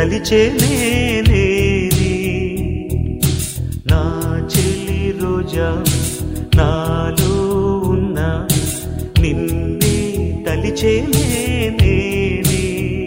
తలిచే నేనేని నా చెలి రోజా నాలో ఉన్న నిన్నే తలిచే నేనేని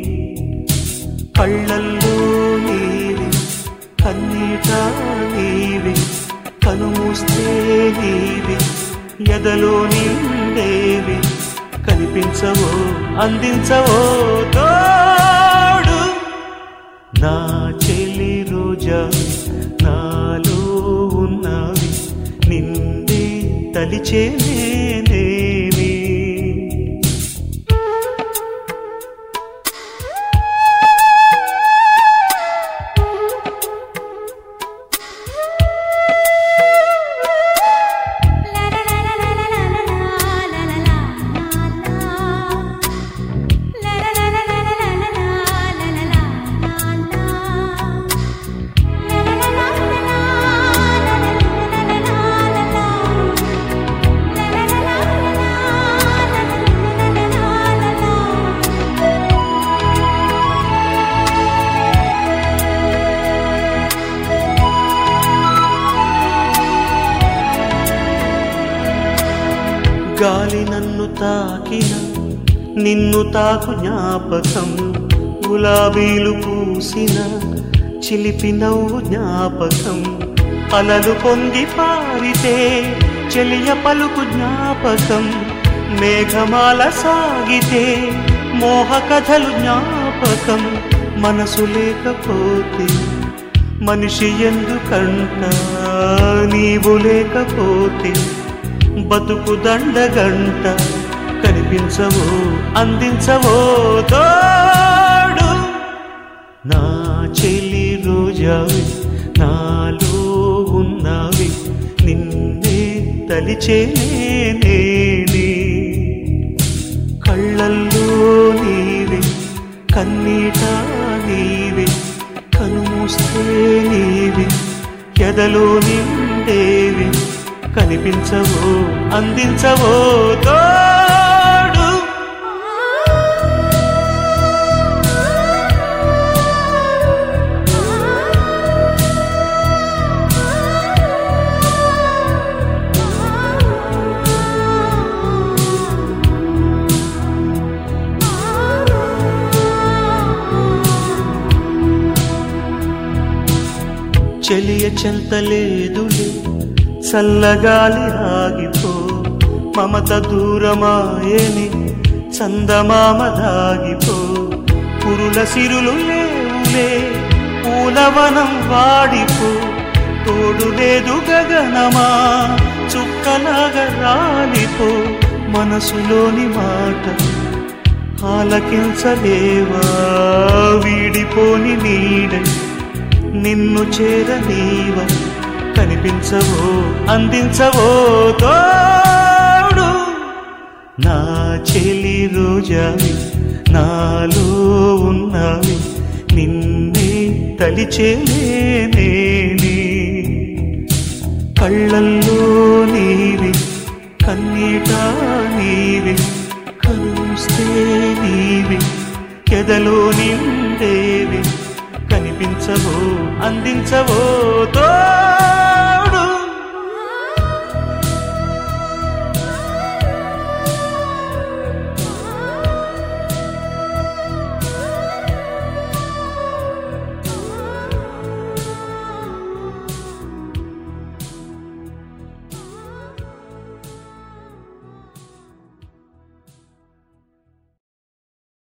కళ్ళల్లో నీవి కన్నీట నీవి కనుమూస్తే నీవి ఎదలో నిండేవి కనిపించవో అందించవో తోడు నా చెలి రోజా నాలో ఉన్నవి నిన్నే తలిచే నేనేని గాలి నన్ను తాకిన నిన్ను తాకు జ్ఞాపకం గులాబీలు పూసిన చిలిపి నవ్వు జ్ఞాపకం అలలు పొంగి పారితే చెలియ పలుకు జ్ఞాపకం మేఘమాల సాగితే మోహ కథలు జ్ఞాపకం మనసు లేకపోతే మనిషి ఎందుకంట నీవు లేకపోతే బతుకు దండగంట కనిపించవో అందించవో తోడు నా చెలి రోజావి నాలో ఉన్నవి నిన్నే తలిచే నేనేని కళ్ళల్లో నీవి కన్నీట నీవి కనుమూస్తే నీవి ఎదలో నిండేవి కనిపించవో అందించవో తోడు చెలియ చెంతలేదులే చల్లగాలి ఆగిపో మమత దూరమాయని చందమామ దాగిపో పురుల సిరులు లేవులే పూలవనం వాడిపో తోడు లేదు గగనమా చుక్కలాగా రాలిపో మనసులోని మాట ఆలకించలేవా వీడిపోని నీడై నిన్ను చేరనీవ కనిపించవో అందించవో తోడు నా చెలి రోజావి నాలో ఉన్నవి నిన్నే తలిచే నేనేని కళ్ళల్లో నీవి కన్నీట నీవి కలుస్తే నీవి ఎదలో నిండేవి కనిపించవో అందించవో తో